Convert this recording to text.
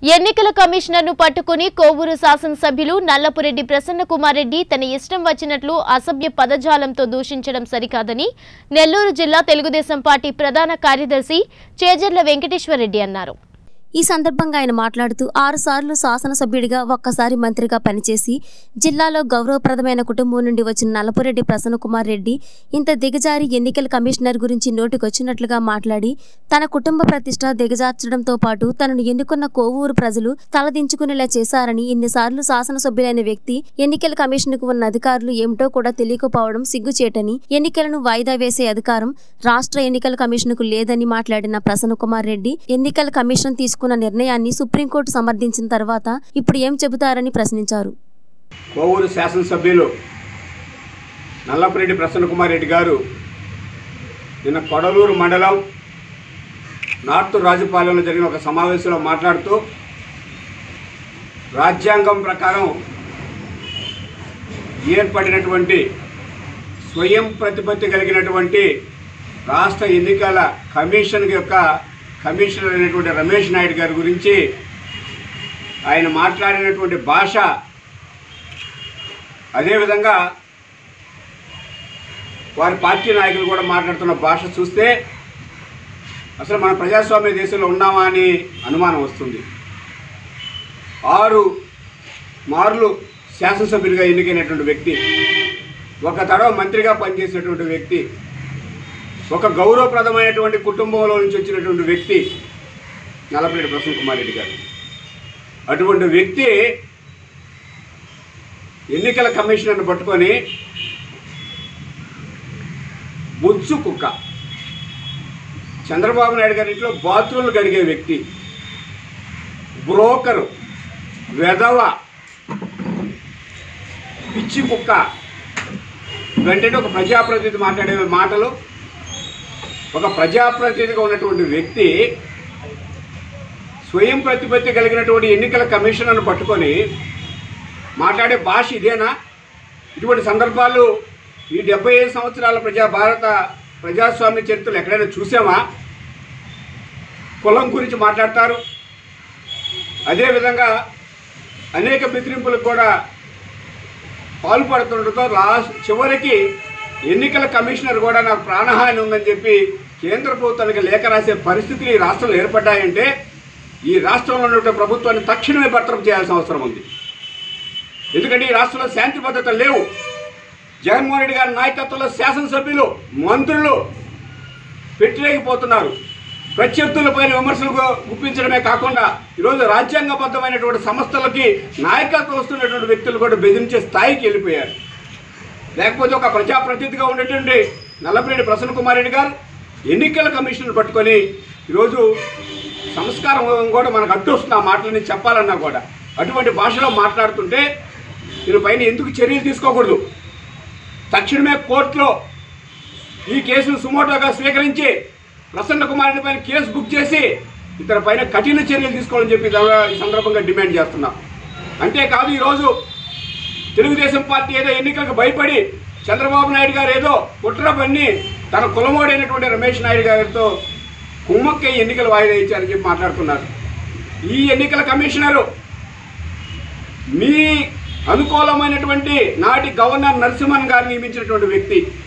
ఎన్నికల కమిషనర్ను పట్టుకుని కోవూరు శాసనసభ్యులు నల్లపురెడ్డి ప్రసన్నకుమార్ రెడ్డి తన ఇష్టం వచ్చినట్లు అసభ్య పదజాలంతో దూషించడం సరికాదని నెల్లూరు జిల్లా తెలుగుదేశం పార్టీ ప్రధాన కార్యదర్శి చేజర్ల వెంకటేశ్వరరెడ్డి అన్నారు ఈ సందర్భంగా ఆయన మాట్లాడుతూ ఆరుసార్లు శాసనసభ్యుడిగా ఒక్కసారి మంత్రిగా పనిచేసి జిల్లాలో గౌరవప్రదమైన కుటుంబం నుండి వచ్చిన నలపురెడ్డి ప్రసన్నకుమార్ రెడ్డి ఇంత దిగజారి ఎన్నికల కమిషనర్ గురించి నోటికొచ్చినట్లుగా మాట్లాడి తన కుటుంబ ప్రతిష్ట దిగజార్చడంతో పాటు తనను ఎన్నుకున్న కోవూరు ప్రజలు తలదించుకునేలా చేశారని ఇన్నిసార్లు శాసనసభ్యులైన వ్యక్తి ఎన్నికల కమిషన్కు ఉన్న అధికారులు ఏమిటో కూడా తెలియకపోవడం సిగ్గుచేటని ఎన్నికలను వాయిదా వేసే అధికారం రాష్ట్ర ఎన్నికల కమిషన్కు లేదని మాట్లాడిన ప్రసన్నకుమార్ రెడ్డి ఎన్నికల కమిషన్ తీసుకున్న నిర్ణయాన్ని సుప్రీంకోర్టు సమర్థించిన తర్వాత ఇప్పుడు ఏం చెబుతారని ప్రశ్నించారు కోవూరు శాసనసభ్యులు నల్లపురెడ్డి ప్రసన్నకుమార్ రెడ్డి గారు నిన్న కొడలూరు మండలం నార్త్ రాజుపాలెంలో జరిగిన ఒక సమావేశంలో మాట్లాడుతూ రాజ్యాంగం ప్రకారం ఏర్పడినటువంటి స్వయం ప్రతిపత్తి కలిగినటువంటి రాష్ట్ర ఎన్నికల కమిషన్ యొక్క కమిషనర్ అయినటువంటి రమేష్ నాయుడు గారి గురించి ఆయన మాట్లాడినటువంటి భాష అదేవిధంగా వారి పార్టీ నాయకులు కూడా మాట్లాడుతున్న భాష చూస్తే అసలు మన ప్రజాస్వామ్య దేశంలో ఉన్నామా అని అనుమానం వస్తుంది ఆరు మార్లు శాసనసభ్యుడిగా ఎన్నికైనటువంటి వ్యక్తి ఒక తడవ మంత్రిగా పనిచేసినటువంటి వ్యక్తి ఒక గౌరవప్రదమైనటువంటి కుటుంబంలో నుంచి వచ్చినటువంటి వ్యక్తి నల్లపల్లి ప్రసన్న కుమార్ రెడ్డి గారు అటువంటి వ్యక్తి ఎన్నికల కమిషనర్ను పట్టుకొని బుచ్చు కుక్క చంద్రబాబు నాయుడు గారి ఇంట్లో బాత్రూమ్లు కడిగే వ్యక్తి బ్రోకరు వెధవ పిచ్చి కుక్క వెంటనే ఒక ప్రజాప్రతినిధి మాట్లాడే మాటలు ఒక ప్రజాప్రతినిధిగా ఉన్నటువంటి వ్యక్తి స్వయం ప్రతిపత్తి కలిగినటువంటి ఎన్నికల కమిషనర్ను పట్టుకొని మాట్లాడే భాష ఇదేనా ఇటువంటి సందర్భాలు ఈ డెబ్బై ఐదు సంవత్సరాల ప్రజా భారత ప్రజాస్వామ్య చరిత్రలు ఎక్కడైనా చూసామా కులం గురించి మాట్లాడతారు అదేవిధంగా అనేక బెదిరింపులకు కూడా పాల్పడుతుండటంతో లాస్ట్ చివరికి ఎన్నికల కమిషనర్ కూడా నాకు ప్రాణహాని ఉందని చెప్పి కేంద్ర ప్రభుత్వానికి లేఖ రాసే పరిస్థితులు ఈ రాష్ట్రంలో ఏర్పడ్డాయంటే ఈ రాష్ట్రంలో ఉన్నటువంటి ప్రభుత్వాన్ని తక్షణమే భర్తరపు చేయాల్సిన అవసరం ఉంది ఎందుకంటే ఈ రాష్ట్రంలో శాంతి భద్రతలు లేవు జగన్మోహన్ రెడ్డి గారి నాయకత్వంలో శాసనసభ్యులు మంత్రులు పెట్టలేకపోతున్నారు ప్రత్యర్థులపైన విమర్శలు గు- గుప్పించడమే కాకుండా ఈరోజు రాజ్యాంగబద్ధమైనటువంటి సంస్థలకి నాయకత్వం వస్తున్నటువంటి వ్యక్తులు కూడా బెదిరించే స్థాయికి వెళ్ళిపోయారు లేకపోతే ఒక ప్రజాప్రతినిధిగా ఉన్నటువంటి నల్లపరెడ్డి ప్రసన్న కుమార్ రెడ్డి గారు ఎన్నికల కమిషన్ పట్టుకొని ఈరోజు సంస్కారం కూడా మనకు అడ్డు వస్తుంది ఆ మాటలని చెప్పాలన్నా కూడా అటువంటి భాషలో మాట్లాడుతుంటే దీని పైన ఎందుకు చర్యలు తీసుకోకూడదు తక్షణమే కోర్టులో ఈ కేసును సుమోటోగా స్వీకరించి ప్రసన్న కుమారుని పైన కేసు బుక్ చేసి ఇతని పైన కఠిన చర్యలు తీసుకోవాలని చెప్పి ఈ సందర్భంగా డిమాండ్ చేస్తున్నాం అంతేకాదు ఈరోజు తెలుగుదేశం పార్టీ ఏదో ఎన్నికలకు భయపడి చంద్రబాబు నాయుడు గారు ఏదో కుట్ర పన్ని తన కులమోడైనటువంటి రమేష్ నాయుడు గారితో కుమ్మక్కై ఎన్నికలు వాయిదా ఇచ్చారని చెప్పి మాట్లాడుతున్నారు ఈ ఎన్నికల కమిషనరు మీ అనుకూలమైనటువంటి నాటి గవర్నర్ నరసింహన్ గారిని నియమించినటువంటి వ్యక్తి